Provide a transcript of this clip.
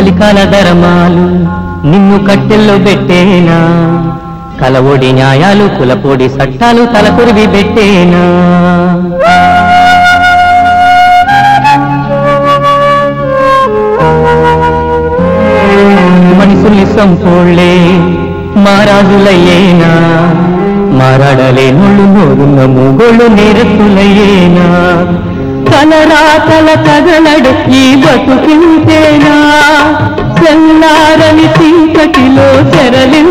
కలికాల ధర్మాలు నిన్ను కట్టెల్లో పెట్టేనా కలవొడి న్యాయాలు కులపోడి చట్టాలు తలకొరివి పెట్టేనా మనుషుల్ని సంపోళ్ళే మారాజులయ్యేనా మారాడలేనోళ్ళు నోరున్న మూగోళ్ళు నేరస్తులయ్యేనా తలరాతల తగలడు ఈ బతుకింతేనా తెల్లారని చీకటిలో చెరలించేనా